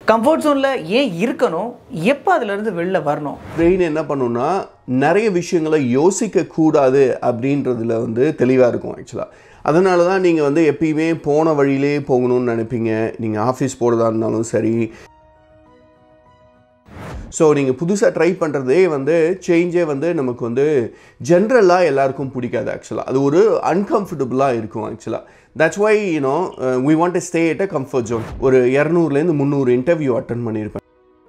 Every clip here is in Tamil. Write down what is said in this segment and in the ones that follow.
கம்ஃபர்ட் ஜோனில் ஏன் இருக்கணும் எப்போ அதுலேருந்து வெளில வரணும் பிரெயின் என்ன பண்ணுன்னா நிறைய விஷயங்களை யோசிக்க கூடாது அப்படின்றதுல வந்து தெளிவாக இருக்கும் ஆக்சுவலாக அதனால தான் நீங்கள் வந்து எப்பயுமே போன வழியிலே போகணும்னு நினைப்பீங்க நீங்கள் ஆஃபீஸ் போகிறதா இருந்தாலும் சரி ஸோ நீங்கள் புதுசாக ட்ரை பண்ணுறதே வந்து சேஞ்சே வந்து நமக்கு வந்து ஜென்ரலாக எல்லாருக்கும் பிடிக்காது ஆக்சுவலாக அது ஒரு அன்கம்ஃபர்டபுளாக இருக்கும் ஆக்சுவலாக that's why you know we want to stay at a comfort zone ஒரு இரநூறுலேருந்து முந்நூறு இன்டர்வியூ அட்டன் பண்ணியிருப்பேன்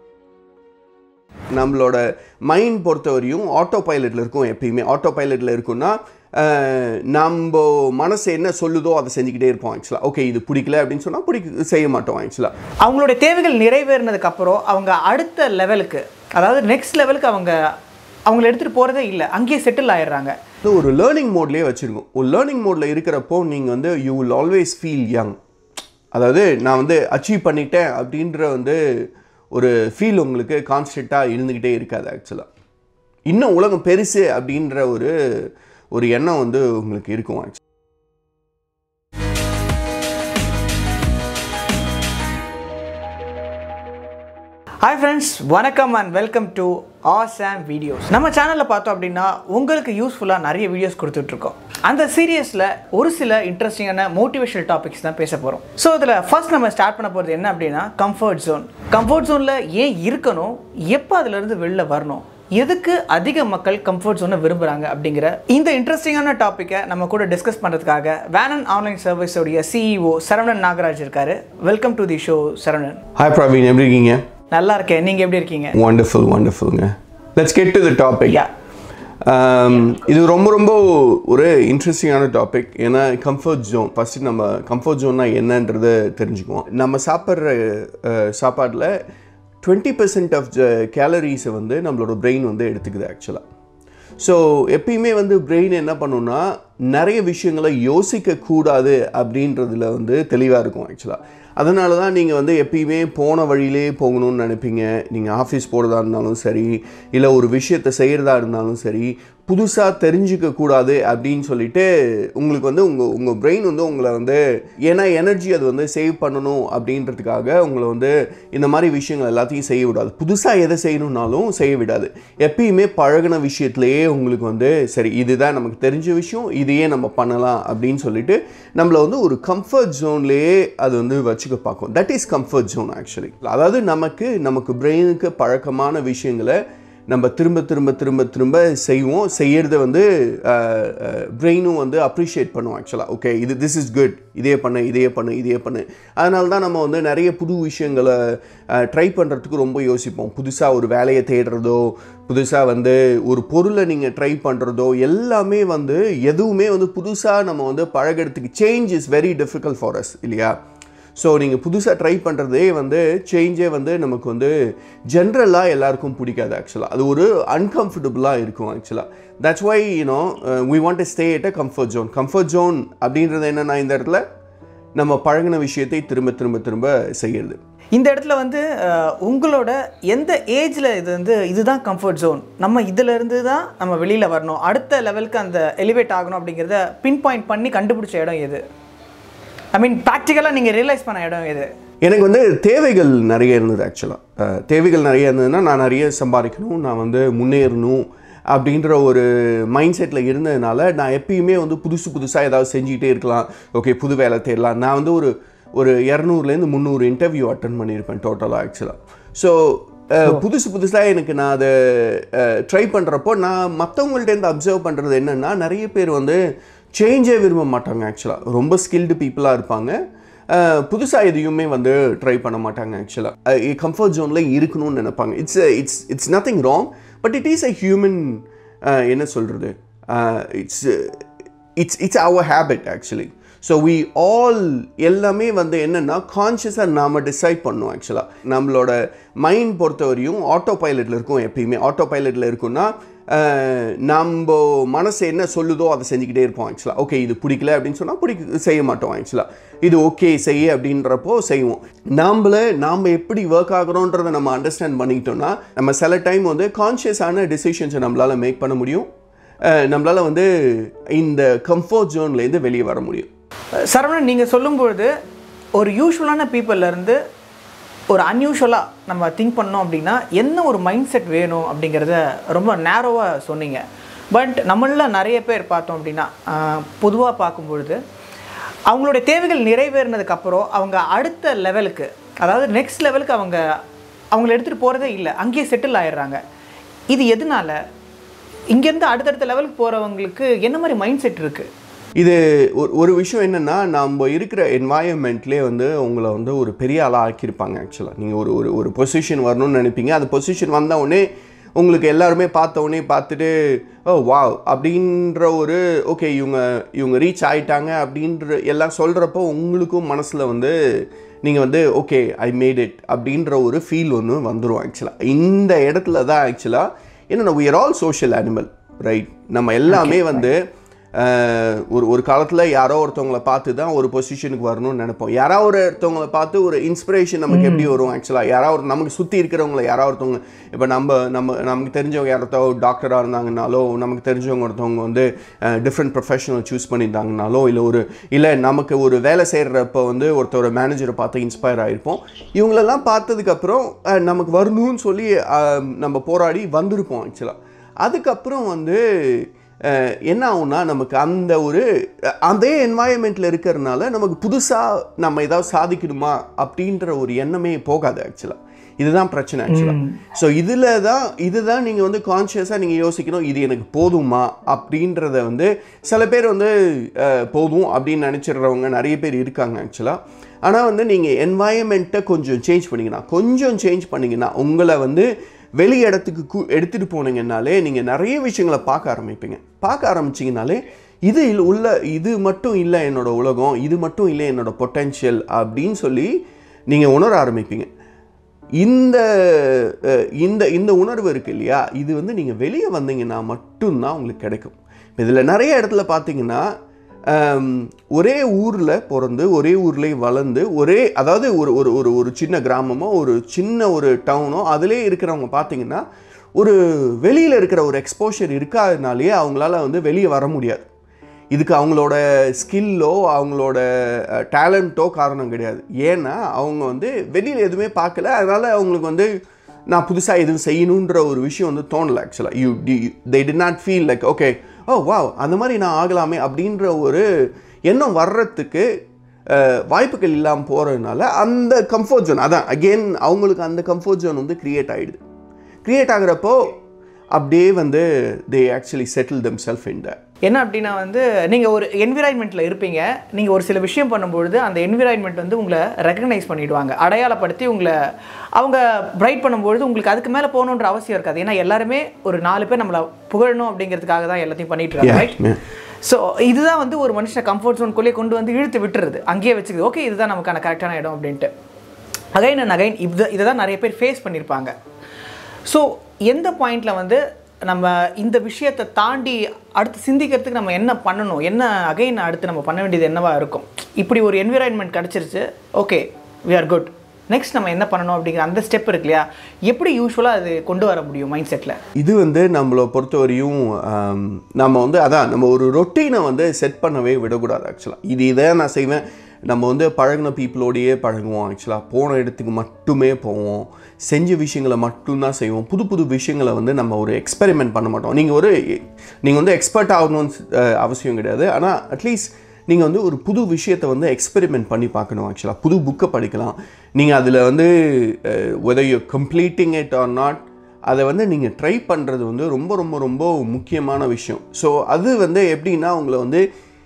நம்மளோட மைண்ட் பொறுத்தவரையும் ஆட்டோ பைலட்டில் இருக்கும் எப்பயுமே ஆட்டோ பைலட்டில் இருக்குன்னா அஹ், நம்ம மனசு என்ன சொல்லுதோ அதை செஞ்சுக்கிட்டே இருப்போம் ஆக்சுவலாக ஓகே இது பிடிக்கல அப்படின்னு சொன்னால் பிடிக்க செய்ய மாட்டோம் ஆக்சுவலாக அவங்களுடைய தேவைகள் நிறைவேறினதுக்கு அப்புறம் அவங்க அடுத்த லெவலுக்கு அதாவது நெக்ஸ்ட் லெவலுக்கு அவங்க அவங்கள எடுத்துகிட்டு போகிறதே இல்லை அங்கேயே செட்டில் ஆயிடுறாங்க இது ஒரு லேர்னிங் மோட்லேயே வச்சுருக்கோம் ஒரு லேர்னிங் மோடில் இருக்கிறப்போ நீங்கள் வந்து you will always feel young அதாவது நான் வந்து அச்சீவ் பண்ணிட்டேன் அப்படின்ற வந்து ஒரு ஃபீல் உங்களுக்கு கான்ஸ்டண்ட்டாக இருந்துக்கிட்டே இருக்காது ஆக்சுவலாக இன்னும் உலகம் பெருசு அப்படின்ற ஒரு ஒரு எண்ணம் வந்து உங்களுக்கு இருக்கும் ஆக்சுவலாக ஹாய் ஃப்ரெண்ட்ஸ் வணக்கம் and welcome to awesome videos நம்ம சேனலில் பார்த்தோம் அப்படின்னா உங்களுக்கு யூஸ்ஃபுல்லாக நிறைய வீடியோஸ் கொடுத்துட்ருக்கோம் அந்த சீரியஸில் ஒரு சில இன்ட்ரெஸ்டிங்கான மோட்டிவேஷனல் டாபிக்ஸ் தான் பேச போகிறோம் ஸோ இதில் ஃபர்ஸ்ட் நம்ம ஸ்டார்ட் பண்ண போகிறது என்ன அப்படின்னா கம்ஃபர்ட் ஜோன் கம்ஃபர்ட் ஜோனில் ஏன் இருக்கணும் எப்போ அதுலேருந்து வெளில வரணும் எதுக்கு அதிக மக்கள் கம்ஃபர்ட் ஜோனை விரும்புகிறாங்க அப்படிங்கிற இந்த இன்ட்ரெஸ்டிங்கான டாப்பிக்கை நம்ம கூட டிஸ்கஸ் பண்ணுறதுக்காக வேனன் ஆன்லைன் சர்வீஸோடைய சிஇஓ சரவணன் நாகராஜ் இருக்காரு welcome to the show Saravanan hi Praveen எப்படி இருக்கீங்க நல்லா இருக்கேன் நீங்கள் எப்படி இருக்கீங்க வண்டர்ஃபுல் வண்டர்ஃபுல்ங்க let's get to the topic Yeah. இது ரொம்ப ரொம்ப ஒரு இன்ட்ரெஸ்டிங்கான டாபிக் ஏன்னா கம்ஃபர்ட் ஜோன் ஃபஸ்ட்டு நம்ம கம்ஃபர்ட் ஜோன்னா என்னன்றதை தெரிஞ்சுக்குவோம் நம்ம சாப்பிட்ற சாப்பாட்டில் டுவெண்ட்டி பர்சன்ட் ஆஃப் த கேலரிஸை வந்து நம்மளோட பிரெயின் வந்து எடுத்துக்குது ஆக்சுவலாக ஸோ எப்பயுமே வந்து பிரெயின் என்ன பண்ணுன்னா நிறைய விஷயங்களை யோசிக்க கூடாது அப்படின்றதுல வந்து தெளிவாக இருக்கும் ஆக்சுவலாக அதனால தான் நீங்கள் வந்து எப்பயுமே போன வழியிலே போகணும்னு நினைப்பீங்க நீங்கள் ஆஃபீஸ் போகிறதா இருந்தாலும் சரி இல்லை ஒரு விஷயத்தை செய்கிறதா இருந்தாலும் சரி புதுசாக தெரிஞ்சுக்க கூடாது அப்படின்னு சொல்லிட்டு உங்களுக்கு வந்து உங்கள் உங்கள் பிரெயின் வந்து உங்களை வந்து ஏன்னா எனர்ஜி அது வந்து சேவ் பண்ணணும் அப்படின்றதுக்காக உங்களை வந்து இந்த மாதிரி விஷயங்கள் எல்லாத்தையும் செய்ய விடாது புதுசாக எதை செய்யணும்னாலும் செய்ய விடாது எப்பயுமே பழகின விஷயத்துலையே உங்களுக்கு வந்து சரி இதுதான் நமக்கு தெரிஞ்ச விஷயம் இதையே நம்ம பண்ணலாம் அப்படின்னு சொல்லிட்டு நம்மளை வந்து ஒரு கம்ஃபர்ட் ஜோன்லேயே அது வந்து வச்சுக்க பார்க்கும் that is comfort zone actually அதாவது நமக்கு நமக்கு பிரெயினுக்கு பழக்கமான விஷயங்களை நம்ம திரும்ப திரும்ப திரும்ப திரும்ப செய்வோம் செய்யறத வந்து பிரெயினும் வந்து அப்ரிஷியேட் பண்ணும் ஆக்சுவலாக ஓகே இது திஸ் இஸ் குட் இதே பண்ணு இதே பண்ணு இதே பண்ணு அதனால தான் நம்ம வந்து நிறைய புது விஷயங்களை ட்ரை பண்ணுறதுக்கு ரொம்ப யோசிப்போம் புதுசாக ஒரு வேலையை தேடுறதோ புதுசாக வந்து ஒரு பொருளை நீங்கள் ட்ரை பண்ணுறதோ எல்லாமே வந்து எதுவுமே வந்து புதுசாக நம்ம வந்து பழகிறதுக்கு change is very difficult for us இல்லையா ஸோ நீங்கள் புதுசாக ட்ரை பண்ணுறதே வந்து சேஞ்சே வந்து நமக்கு வந்து ஜென்ரலாக எல்லாருக்கும் பிடிக்காது ஆக்சுவலாக அது ஒரு அன்கம்ஃபர்டபுளாக இருக்கும் ஆக்சுவலாக that's why you know we want to stay at a comfort zone comfort zone அப்படின்றது என்னென்னா இந்த இடத்துல நம்ம பழகின விஷயத்தை திரும்ப திரும்ப திரும்ப செய்யறது இந்த இடத்துல வந்து அஹ், உங்களோட எந்த ஏஜில் இது வந்து இதுதான் கம்ஃபர்ட் ஜோன் நம்ம இதிலிருந்து தான் நம்ம வெளியில் வரணும் அடுத்த லெவலுக்கு அந்த எலிவேட் ஆகணும் அப்படிங்கிறத பின் பாயிண்ட் பண்ணி கண்டுபிடிச்ச இடம் எது ஐ மீன் ப்ராக்டிக்கலாக நீங்கள் ரியலைஸ் பண்ண இடம் எது எனக்கு வந்து தேவைகள் நிறைய இருந்தது ஆக்சுவலாக தேவைகள் நிறைய இருந்ததுன்னா நான் நிறைய சம்பாதிக்கணும் நான் வந்து முன்னேறணும் அப்படின்ற ஒரு மைண்ட் செட்டில் இருந்ததுனால நான் எப்பயுமே வந்து புதுசு புதுசாக ஏதாவது செஞ்சுக்கிட்டே இருக்கலாம் ஓகே புது வேலை தேடலாம் நான் வந்து ஒரு ஒரு இரநூறுலேருந்து முந்நூறு இன்டர்வியூ அட்டன் பண்ணியிருப்பேன் டோட்டலாக ஆக்சுவலாக ஸோ புதுசு புதுசாக எனக்கு நான் அதை ட்ரை பண்ணுறப்போ நான் மற்றவங்கள்ட்டேருந்து அப்சர்வ் பண்ணுறது என்னென்னா நிறைய பேர் வந்து சேஞ்சே விரும்ப மாட்டாங்க ஆக்சுவலாக ரொம்ப ஸ்கில்டு பீப்புளாக இருப்பாங்க புதுசாக எதையுமே வந்து ட்ரை பண்ண மாட்டாங்க ஆக்சுவலாக கம்ஃபர்ட் ஜோனில் இருக்கணும்னு நினைப்பாங்க it's it's it's nothing wrong but it is a human என்ன சொல்கிறது it's it's it's our habit actually so we all எல்லாமே வந்து என்னென்னா கான்ஷியஸாக நாம் டிசைட் பண்ணோம் ஆக்சுவலாக நம்மளோட மைண்ட் பொறுத்தவரையும் ஆட்டோ பைலட்டில் இருக்கும் எப்பயுமே ஆட்டோ பைலட்டில் இருக்குன்னா அஹ், நம்ம மனசு என்ன சொல்லுதோ அதை செஞ்சுக்கிட்டே இருப்போம் ஆக்சுவலாக ஓகே இது பிடிக்கல அப்படின்னு சொன்னால் பிடிக்க செய்ய மாட்டோம் ஆக்சுவலாக இது ஓகே செய்ய அப்படின்றப்போ செய்வோம் நாமள நாம் எப்படி ஒர்க் ஆகுறோன்றதை நம்ம அண்டர்ஸ்டாண்ட் பண்ணிக்கிட்டோம்னா நம்ம சில டைம் வந்து கான்ஷியஸான டிசிஷன்ஸை நம்மளால் மேக் பண்ண முடியும் நம்மளால் வந்து இந்த கம்ஃபர்ட் ஜோன்லேருந்து வெளியே வர முடியும் சரவணன் நீங்கள் சொல்லும்பொழுது ஒரு யூஸ்வலான பீப்புள்லேருந்து ஒரு அன்யூஷுவலாக நம்ம திங்க் பண்ணோம் அப்படின்னா என்ன ஒரு மைண்ட் செட் வேணும் அப்படிங்கிறத ரொம்ப நேரோவாக சொன்னீங்க பட் நம்மள நிறைய பேர் பார்த்தோம் அப்படின்னா பொதுவாக பார்க்கும்பொழுது அவங்களுடைய தேவைகள் நிறைவேறினதுக்கப்புறம் அவங்க அடுத்த லெவலுக்கு அதாவது நெக்ஸ்ட் லெவலுக்கு அவங்க அவங்கள எடுத்துகிட்டு போகிறதே இல்லை அங்கேயே செட்டில் ஆயிடுறாங்க இது எதனால இங்கேருந்து அடுத்தடுத்த லெவலுக்கு போகிறவங்களுக்கு என்ன மாதிரி மைண்ட் செட் இருக்குது இது ஒரு ஒரு விஷயம் என்னென்னா நம்ம இருக்கிற என்வாயன்மெண்ட்லேயே வந்து உங்களை வந்து ஒரு பெரிய ஆளாக ஆக்கியிருப்பாங்க ஆக்சுவலாக நீங்கள் ஒரு ஒரு ஒரு பொசிஷன் வரணும்னு நினைப்பீங்க அந்த பொசிஷன் வந்த உடனே உங்களுக்கு எல்லாருமே பார்த்த உடனே பார்த்துட்டு ஓ வா அப்படின்ற ஒரு ஓகே இவங்க இவங்க ரீச் ஆயிட்டாங்க அப்படின்ற எல்லாம் சொல்கிறப்போ உங்களுக்கும் மனசில் வந்து நீங்கள் வந்து ஓகே ஐ மேட் இட் அப்படின்ற ஒரு ஃபீல் ஒன்று வந்துடும் ஆக்சுவலாக இந்த இடத்துல தான் ஆக்சுவலாக என்னென்ன we are all social animal right நம்ம எல்லாமே வந்து அஹ், ஒரு ஒரு காலத்தில் யாரோ ஒருத்தவங்கள பார்த்து தான் ஒரு பொசிஷனுக்கு வரணும்னு நினைப்போம் யாரோ ஒரு ஒருத்தவங்கள பார்த்து ஒரு இன்ஸ்பிரேஷன் நமக்கு எப்படி வரும் ஆக்சுவலாக யாரோ ஒரு நமக்கு சுற்றி இருக்கிறவங்கள யாரோ ஒருத்தவங்க இப்போ நம்ம நம்ம நமக்கு தெரிஞ்சவங்க யாரோ டாக்டராக இருந்தாங்கனாலோ நமக்கு தெரிஞ்சவங்க ஒருத்தவங்க வந்து டிஃப்ரெண்ட் ப்ரொஃபஷனல் சூஸ் பண்ணியிருந்தாங்கனாலோ இல்லை ஒரு இல்லை நமக்கு ஒரு வேலை செய்கிறப்ப வந்து ஒருத்தர் மேனேஜரை பார்த்து இன்ஸ்பயர் ஆகிருப்போம் இவங்களெல்லாம் பார்த்ததுக்கப்புறம் அஹ், நமக்கு வரணும்னு சொல்லி அஹ், நம்ம போராடி வந்திருப்போம் ஆக்சுவலாக அதுக்கப்புறம் வந்து அஹ், என்ன ஆகும்னா நமக்கு அந்த ஒரு அஹ், அதே என்வாயன்மெண்ட்டில் இருக்கிறதுனால நமக்கு புதுசாக நம்ம ஏதாவது சாதிக்கணுமா அப்படின்ற ஒரு எண்ணமே போகாது ஆக்சுவலாக இதுதான் பிரச்சனை ஆக்சுவலாக ஸோ இதில் தான் இதுதான் நீங்கள் வந்து கான்ஷியஸாக நீங்கள் யோசிக்கணும் இது எனக்கு போதுமா அப்படின்றத வந்து சில பேர் வந்து அஹ், போதும் அப்படின்னு நினச்சிடுறவங்க நிறைய பேர் இருக்காங்க ஆக்சுவலாக ஆனால் வந்து நீங்கள் என்வாயன்மெண்ட்டை கொஞ்சம் சேஞ்ச் பண்ணிங்கன்னா கொஞ்சம் சேஞ்ச் பண்ணிங்கன்னா உங்களை வந்து வெளி இடத்துக்கு கு எடுத்துகிட்டு போனீங்கன்னாலே நீங்கள் நிறைய விஷயங்களை பார்க்க ஆரம்பிப்பீங்க பார்க்க ஆரம்பிச்சிங்கனாலே இது இல்ல- உள்ள இது மட்டும் இல்லை என்னோட உலகம் இது மட்டும் இல்லை என்னோட பொட்டென்ஷியல் அப்படின்னு சொல்லி நீங்கள் உணர ஆரம்பிப்பீங்க இந்த அஹ், இந்த இந்த உணர்வு இருக்கு இல்லையா இது வந்து நீங்கள் வெளியே வந்தீங்கன்னா மட்டும்தான் உங்களுக்கு கிடைக்கும் இதில் நிறைய இடத்துல பார்த்தீங்கன்னா ஆம், ஒரே ஊரில் பிறந்து ஒரே ஊர்லேயே வளர்ந்து ஒரே அதாவது ஒரு ஒரு ஒரு ஒரு சின்ன கிராமமோ ஒரு சின்ன ஒரு டவுனோ அதிலே இருக்கிறவங்க பார்த்தீங்கன்னா ஒரு வெளியில் இருக்கிற ஒரு எக்ஸ்போஷர் இருக்காதனாலேயே அவங்களால வந்து வெளியே வர முடியாது இதுக்கு அவங்களோட ஸ்கில்லோ அவங்களோட டேலண்ட்டோ காரணம் கிடையாது ஏன்னா அவங்க வந்து வெளியில் எதுவுமே பார்க்கல அதனால் அவங்களுக்கு வந்து நான் புதுசாக எதுவும் செய்யணுன்ற ஒரு விஷயம் வந்து தோணலை ஆக்சுவலாக you did they did not feel like okay oh wow அந்த மாதிரி நான் ஆகலாமே அப்படின்ற ஒரு எண்ணம் வர்றதுக்கு அஹ், வாய்ப்புகள் இல்லாமல் போகிறதுனால அந்த கம்ஃபர்ட் ஜோன் அதான் அகெயின் அவங்களுக்கு அந்த கம்ஃபர்ட் ஜோன் வந்து க்ரியேட் ஆகிடுது க்ரியேட் ஆகுறப்போ அப்படியே வந்து they actually settle themselves in the என்ன அப்படின்னா வந்து நீங்கள் ஒரு என்விரான்மெண்ட்டில் இருப்பீங்க நீங்கள் ஒரு சில விஷயம் பண்ணும்பொழுது அந்த என்விரான்மெண்ட் வந்து உங்களை ரெக்கக்னைஸ் பண்ணிடுவாங்க அடையாளப்படுத்தி உங்களை அவங்க பிரைட் பண்ணும்பொழுது உங்களுக்கு அதுக்கு மேலே போகணுன்ற அவசியம் இருக்காது ஏன்னா எல்லாருமே ஒரு நாலு பேர் நம்மளை புகழணும் அப்படிங்கிறதுக்காக தான் எல்லாத்தையும் பண்ணிட்டு இருக்காங்க ரைட் Yeah. ஸோ இதுதான் வந்து ஒரு மனுஷனை கம்ஃபர்ட் ஜோன்குள்ளேயே கொண்டு வந்து இழுத்து விட்டுறது அங்கேயே வச்சுக்குது ஓகே இதுதான் நமக்கான கரெக்டான இடம் அப்படின்ட்டு அகைன் அண்ட் அகைன் இதை இதை தான் நிறைய பேர் ஃபேஸ் பண்ணியிருப்பாங்க ஸோ எந்த பாயிண்டில் வந்து நம்ம இந்த விஷயத்தை தாண்டி அடுத்து சிந்திக்கிறதுக்கு நம்ம என்ன பண்ணணும் என்ன அகைன் அடுத்து நம்ம பண்ண வேண்டியது என்னவா இருக்கும் இப்படி ஒரு என்விரான்மெண்ட் கிடச்சிருச்சு okay we are good next நம்ம என்ன பண்ணணும் அப்படிங்கிற அந்த ஸ்டெப் இருக்கு இல்லையா எப்படி யூஸ்வலாக அது கொண்டு வர முடியும் மைண்ட் செட்டில் இது வந்து நம்மளை பொறுத்தவரையும் ஆம், நம்ம வந்து அதான் நம்ம ஒரு ரொட்டீனை வந்து செட் பண்ணவே விடக்கூடாது ஆக்சுவலாக இது இதை நான் செய்வேன் நம்ம வந்து பழகின பீப்புளோடையே பழகுவோம் ஆக்சுவலாக போன இடத்துக்கு மட்டுமே போவோம் செஞ்ச விஷயங்களை மட்டும்தான் செய்வோம் புது புது விஷயங்களை வந்து நம்ம ஒரு எக்ஸ்பெரிமெண்ட் பண்ண மாட்டோம் நீங்கள் ஒரு நீங்கள் வந்து எக்ஸ்பர்ட் ஆகணும்னு அஹ், அவசியம் கிடையாது ஆனால் அட்லீஸ்ட் நீங்கள் வந்து ஒரு புது விஷயத்தை வந்து எக்ஸ்பெரிமெண்ட் பண்ணி பார்க்கணும் ஆக்சுவலாக புது புக்கை படிக்கலாம் நீங்கள் அதில் வந்து whether you completing it or not அதை வந்து நீங்கள் ட்ரை பண்ணுறது வந்து ரொம்ப ரொம்ப ரொம்ப முக்கியமான விஷயம் ஸோ அது வந்து எப்படின்னா உங்களை வந்து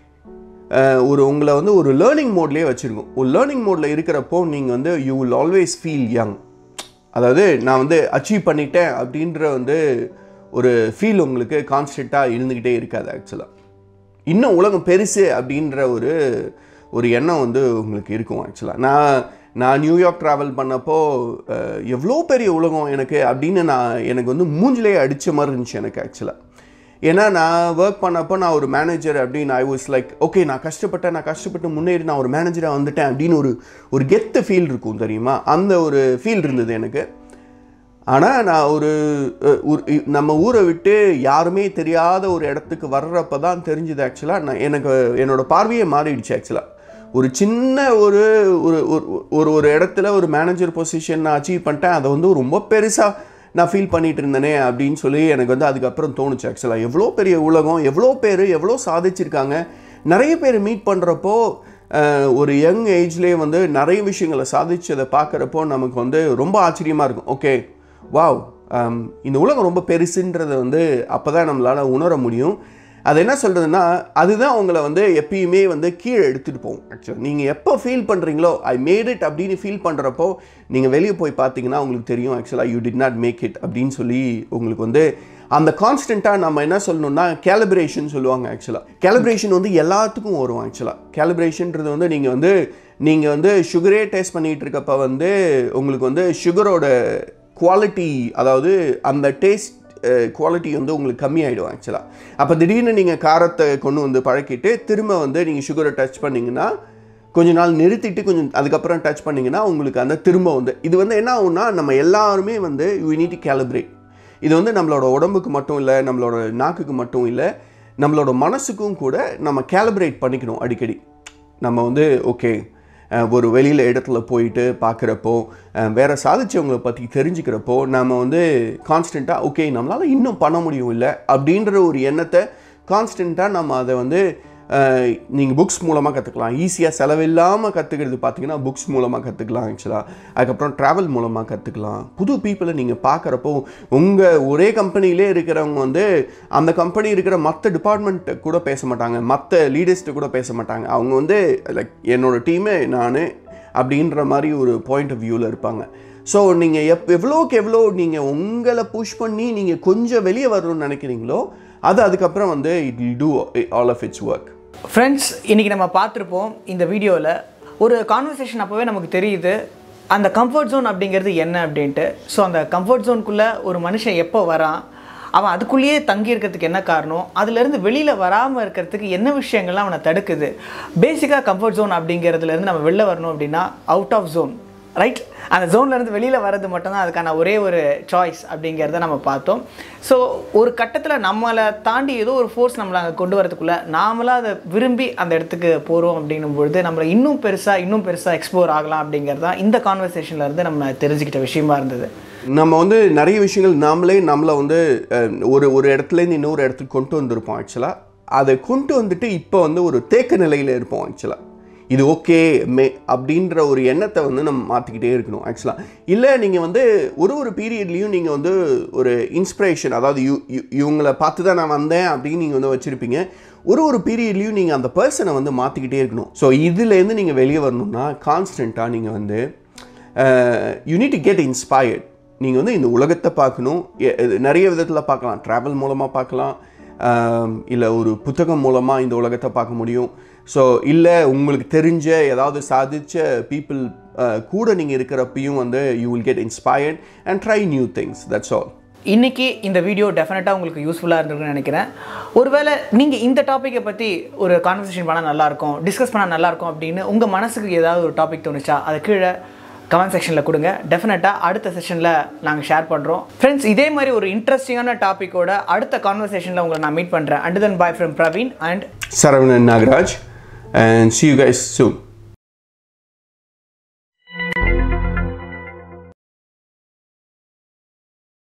அஹ், ஒரு உங்களை வந்து ஒரு லேர்னிங் மோட்லேயே வச்சுருக்கோம் ஒரு லேர்னிங் மோடில் இருக்கிறப்போ நீங்கள் வந்து you will always feel young அதாவது நான் வந்து அச்சீவ் பண்ணிட்டேன் அப்படின்ற வந்து ஒரு ஃபீல் உங்களுக்கு கான்ஸ்டண்ட்டாக இருந்துக்கிட்டே இருக்காது ஆக்சுவலாக இன்னும் உலகம் பெருசு அப்படின்ற ஒரு ஒரு எண்ணம் வந்து உங்களுக்கு இருக்கும் ஆக்சுவலாக நான் நான் நியூயார்க் ட்ராவல் பண்ணப்போ அஹ், எவ்வளோ பெரிய உலகம் எனக்கு அப்படின்னு நான் எனக்கு வந்து மூஞ்சிலே அடித்த மாதிரி இருந்துச்சு எனக்கு ஆக்சுவலாக ஏன்னா நான் ஒர்க் பண்ணப்போ நான் ஒரு மேனேஜர் அப்படின்னு ஐ வாஸ் லைக் ஓகே நான் கஷ்டப்பட்டேன் நான் கஷ்டப்பட்டு முன்னேறி நான் ஒரு மேனேஜராக வந்துட்டேன் அப்படின்னு ஒரு ஒரு கெத்து ஃபீல் இருக்கும் தெரியுமா அந்த ஒரு ஃபீல் இருந்தது எனக்கு ஆனால் நான் ஒரு அஹ், ஒரு இ- நம்ம ஊரை விட்டு யாருமே தெரியாத ஒரு இடத்துக்கு வர்றப்ப தான் தெரிஞ்சுது ஆக்சுவலாக நான் எனக்கு என்னோட பார்வையே மாறிடுச்சு ஆக்சுவலாக ஒரு சின்ன ஒரு ஒரு ஒரு- ஒரு ஒரு இடத்துல ஒரு மேனேஜர் பொசிஷன் நான் அச்சீவ் பண்ணிட்டேன் அதை வந்து ரொம்ப பெருசாக நான் ஃபீல் பண்ணிட்டு இருந்தேனே அப்படின்னு சொல்லி எனக்கு வந்து அதுக்கப்புறம் தோணுச்சு ஆக்சுவலாக எவ்வளோ பெரிய உலகம் எவ்வளோ பேர் எவ்வளோ சாதிச்சிருக்காங்க நிறைய பேர் மீட் பண்ணுறப்போ ஒரு யங் ஏஜ்லேயே வந்து நிறைய விஷயங்களை சாதிச்சதை பார்க்குறப்போ நமக்கு வந்து ரொம்ப ஆச்சரியமாக இருக்கும் ஓகே வாவ் இந்த உலகம் ரொம்ப பெருசுன்றதை வந்து அப்போ தான் நம்மளால் உணர முடியும் அது என்ன சொல்கிறதுன்னா அதுதான் உங்களை வந்து எப்பயுமே வந்து கீழே எடுத்துகிட்டு போகும் ஆக்சுவலாக நீங்கள் எப்போ ஃபீல் பண்ணுறீங்களோ ஐ மேட் இட் அப்படின்னு ஃபீல் பண்ணுறப்போ நீங்கள் வெளியே போய் பார்த்தீங்கன்னா உங்களுக்கு தெரியும் ஆக்சுவலாக you did not make it அப்படின்னு சொல்லி உங்களுக்கு வந்து அந்த கான்ஸ்டண்ட்டாக நம்ம என்ன சொல்லணும்னா கேலிப்ரேஷன் சொல்லுவாங்க ஆக்சுவலாக கேலிப்ரேஷன் வந்து எல்லாத்துக்கும் வரும் ஆக்சுவலாக கேலிப்ரேஷன்ன்றது வந்து நீங்கள் வந்து நீங்கள் வந்து சுகரே டேஸ்ட் பண்ணிகிட்டு இருக்கப்ப வந்து உங்களுக்கு வந்து சுகரோட குவாலிட்டி அதாவது அந்த டேஸ்ட் குவாலிட்டி வந்து உங்களுக்கு கம்மியாயிடும் ஆக்சுவலாக அப்போ திடீர்னு நீங்கள் காரத்தை கொண்டு வந்து பழக்கிட்டு திரும்ப வந்து நீங்கள் சுகரை டச் பண்ணிங்கன்னா கொஞ்ச நாள் நிறுத்திட்டு கொஞ்சம் அதுக்கப்புறம் டச் பண்ணிங்கன்னா உங்களுக்கு அந்த திரும்ப வந்து இது வந்து என்ன ஆகும்னா நம்ம எல்லாருமே வந்து யூ நீட் டு கேலிப்ரேட் இது வந்து நம்மளோட உடம்புக்கு மட்டும் இல்லை நம்மளோட நாக்குக்கு மட்டும் இல்லை நம்மளோட மனசுக்கும் கூட நம்ம கேலிப்ரேட் பண்ணிக்கணும் அடிக்கடி நம்ம வந்து ஓகே ஒரு வெளியில் இடத்துல போயிட்டு பார்க்குறப்போ வேறு சாதிச்சவங்களை பற்றி தெரிஞ்சுக்கிறப்போ நம்ம வந்து கான்ஸ்டண்ட்டாக ஓகே நம்மளால் இன்னும் பண்ண முடியும் இல்லை அப்படின்ற ஒரு எண்ணத்தை கான்ஸ்டண்ட்டாக நம்ம அதை வந்து நீங்கள் புக்ஸ் மூலமாக கற்றுக்கலாம் ஈஸியாக செலவில்லாமல் கற்றுக்கிறது பார்த்தீங்கன்னா புக்ஸ் மூலமாக கற்றுக்கலாம் ஆக்சுவலாக அதுக்கப்புறம் ட்ராவல் மூலமாக கற்றுக்கலாம் புது பீப்புளை நீங்கள் பார்க்குறப்போ உங்கள் ஒரே கம்பெனிலே இருக்கிறவங்க வந்து அந்த கம்பெனி இருக்கிற மற்ற டிபார்ட்மெண்ட்டை கூட பேச மாட்டாங்க மற்ற லீடர்ஸ்ட்டு கூட பேச மாட்டாங்க அவங்க வந்து லைக் என்னோடய டீமே நான் அப்படின்ற மாதிரி ஒரு பாயிண்ட் ஆஃப் வியூவில் இருப்பாங்க ஸோ நீங்கள் எப் எவ்வளோக்கு எவ்வளோ நீங்கள் உங்களை புஷ் பண்ணி நீங்கள் கொஞ்சம் வெளியே வரணும்னு நினைக்கிறீங்களோ அது அதுக்கப்புறம் வந்து it will do all of its work friends இன்றைக்கி நம்ம பார்த்துருப்போம் இந்த வீடியோவில் ஒரு கான்வர்சேஷன் அப்போவே நமக்கு தெரியுது அந்த கம்ஃபர்ட் ஜோன் அப்படிங்கிறது என்ன அப்படின்ட்டு ஸோ அந்த கம்ஃபர்ட் ஜோனுக்குள்ளே ஒரு மனுஷன் எப்போ வரான் அவன் அதுக்குள்ளேயே தங்கி இருக்கிறதுக்கு என்ன காரணம் அதுலேருந்து வெளியில் வராமல் இருக்கிறதுக்கு என்ன விஷயங்கள்லாம் அவனை தடுக்குது பேசிக்காக கம்ஃபர்ட் ஜோன் அப்படிங்கிறதுலேருந்து நம்ம வெளில வரணும் அப்படின்னா அவுட் ஆஃப் ஜோன் ரைட் அந்த ஜோன்லேருந்து வெளியில் வர்றது மட்டும்தான் அதுக்கான ஒரே ஒரு சாய்ஸ் அப்படிங்கிறத நம்ம பார்த்தோம் ஸோ ஒரு கட்டத்தில் நம்மளை தாண்டி ஏதோ ஒரு ஃபோர்ஸ் நம்மளை அங்கே கொண்டு வரதுக்குள்ளே நாமளாக அதை விரும்பி அந்த இடத்துக்கு போகிறோம் அப்படின்னும் பொழுது நம்மளை இன்னும் பெருசாக இன்னும் பெருசாக எக்ஸ்ப்ளோர் ஆகலாம் அப்படிங்கிறது தான் இந்த கான்வர்சேஷனில் இருந்து நம்ம தெரிஞ்சுக்கிட்ட விஷயமா இருந்தது நம்ம வந்து நிறைய விஷயங்கள் நாமளே நம்மளை வந்து அஹ், ஒரு ஒரு இடத்துலேருந்து இன்னொரு இடத்துக்கு கொண்டு வந்திருப்போம் ஆக்சுவலாக அதை கொண்டு வந்துட்டு இப்போ வந்து ஒரு தேக்க நிலையில் இருப்போம் ஆக்சுவலாக இது ஓகே மே அப்படின்ற ஒரு எண்ணத்தை வந்து நம்ம மாற்றிக்கிட்டே இருக்கணும் ஆக்சுவலாக இல்லை நீங்கள் வந்து ஒரு ஒரு பீரியட்லேயும் நீங்கள் வந்து ஒரு இன்ஸ்பிரேஷன் அதாவது யூ யூ- இவங்களை பார்த்து தான் நான் வந்தேன் அப்படின்னு நீங்கள் வந்து வச்சுருப்பீங்க ஒரு ஒரு பீரியட்லேயும் நீங்கள் அந்த பர்சனை வந்து மாற்றிக்கிட்டே இருக்கணும் ஸோ இதுலேருந்து நீங்கள் வெளியே வரணும்னா கான்ஸ்டண்ட்டாக நீங்கள் வந்து you need to get inspired நீங்கள் வந்து இந்த உலகத்தை பார்க்கணும் எ- இது நிறைய விதத்தில் பார்க்கலாம் ட்ராவல் மூலமாக பார்க்கலாம் இல்லை ஒரு புத்தகம் மூலமாக இந்த உலகத்தை பார்க்க முடியும் ஸோ இல்லை உங்களுக்கு தெரிஞ்ச ஏதாவது சாதிச்ச பீப்புள் கூட நீங்கள் இருக்கிறப்பையும் வந்து you will get inspired and try new things that's all இன்னைக்கு இந்த வீடியோ டெஃபினட்டாக உங்களுக்கு யூஸ்ஃபுல்லாக இருந்திருக்குன்னு நினைக்கிறேன் ஒருவேளை நீங்கள் இந்த டாப்பிக்கை பற்றி ஒரு கான்வர்சேஷன் பண்ணால் நல்லாயிருக்கும் டிஸ்கஸ் பண்ணால் நல்லாயிருக்கும் அப்படின்னு உங்கள் மனசுக்கு ஏதாவது ஒரு டாபிக் தோணுச்சா அது கீழே கமெண்ட் செக்ஷனில் கொடுங்க டெஃபினட்டாக அடுத்த செஷனில் நாங்கள் ஷேர் பண்ணுறோம் ஃப்ரெண்ட்ஸ் இதே மாதிரி ஒரு இன்ட்ரெஸ்டிங்கான டாப்பிக்கோட அடுத்த கான்வர்சேஷனில் உங்களை நான் மீட் பண்ணுறேன் and then bye from Praveen and Saravanan Nagaraj and see you guys soon.